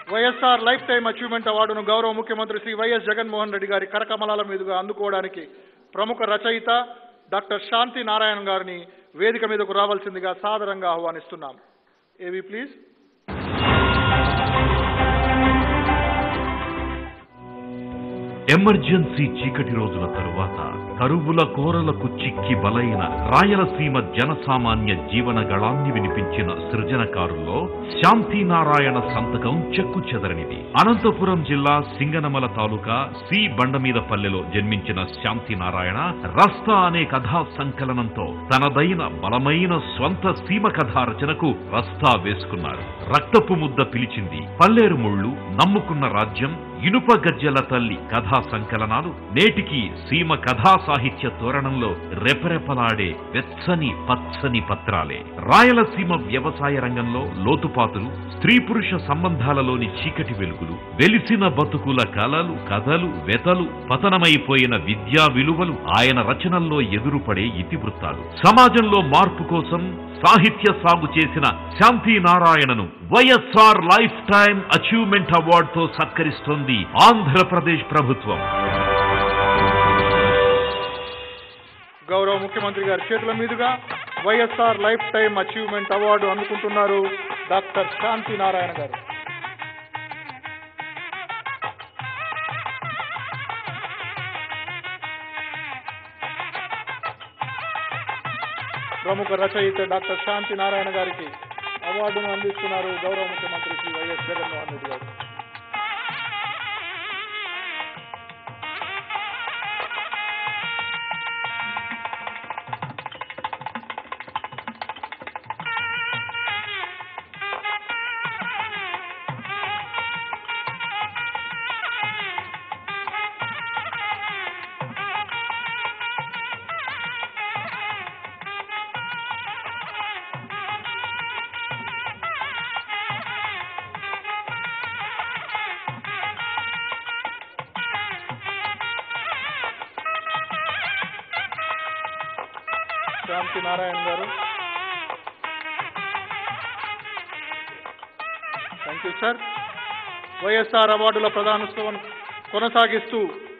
YSR lifetime achievement అవార్డును గౌరవ ముఖ్యమంత్రి శ్రీ వైఎస్ జగన్మోహన్ రెడ్డి గారి కరకమలాల మీదుగా అందుకోవడానికి ప్రముఖ రచయిత డాక్టర్ శాంతి నారాయణ గారిని వేదిక మీదకు రావాల్సిందిగా సాదరంగా ఆహ్వానిస్తున్నాం ఏవి ప్లీజ్ ఎమర్జెన్సీ చీకటి రోజుల తరువాత కరువుల కోరలకు చిక్కి బలైన రాయలసీమ జనసామాన్య జీవన గళాన్ని వినిపించిన సృజనకారుల్లో శాంతి నారాయణ సంతకం చెక్కు చెదరనిది అనంతపురం జిల్లా సింగనమల తాలూకా సి బండమీద పల్లెలో జన్మించిన శాంతి నారాయణ రస్తా అనే కథా సంకలనంతో తనదైన బలమైన స్వంత సీమ కథా రచనకు రస్తా వేసుకున్నారు రక్తపు ముద్ద పిలిచింది పల్లేరు ముళ్ళు నమ్ముకున్న రాజ్యం ఇనుప గజ్జల తల్లి కథా సంకలనాలు నేటికి సీమ కథా సాహిత్య తోరణంలో రెపరెపలాడే వెచ్చని పచ్చని పత్రాలే రాయలసీమ వ్యవసాయ రంగంలో లోతుపాతులు స్త్రీ పురుష సంబంధాలలోని చీకటి వెలుగులు వెలిసిన బతుకుల కలలు కథలు వెతలు పతనమైపోయిన విద్యా విలువలు ఆయన రచనల్లో ఎదురుపడే ఇతివృత్తాలు సమాజంలో మార్పు కోసం సాహిత్య సాగు చేసిన శాంతి నారాయణను వైఎస్ఆర్ లైఫ్ టైం అచీవ్మెంట్ అవార్డుతో సత్కరిస్తోంది ఆంధ్రప్రదేశ్ ప్రభుత్వం గౌరవ ముఖ్యమంత్రి గారి చేతుల మీదుగా YSR lifetime achievement award అందుకుంటున్నారు డాక్టర్ శాంతి నారాయణ గారు ప్రముఖ రచయిత డాక్టర్ శాంతి నారాయణ గారికి అవార్డును అందిస్తున్నారు గౌరవ ముఖ్యమంత్రి శ్రీ వైఎస్ జగన్మోహన్ రెడ్డి గారు శాంతి నారాయణ గారు థ్యాంక్ యూ సార్ వైఎస్ఆర్ అవార్డుల ప్రధానోత్సవం కొనసాగిస్తూ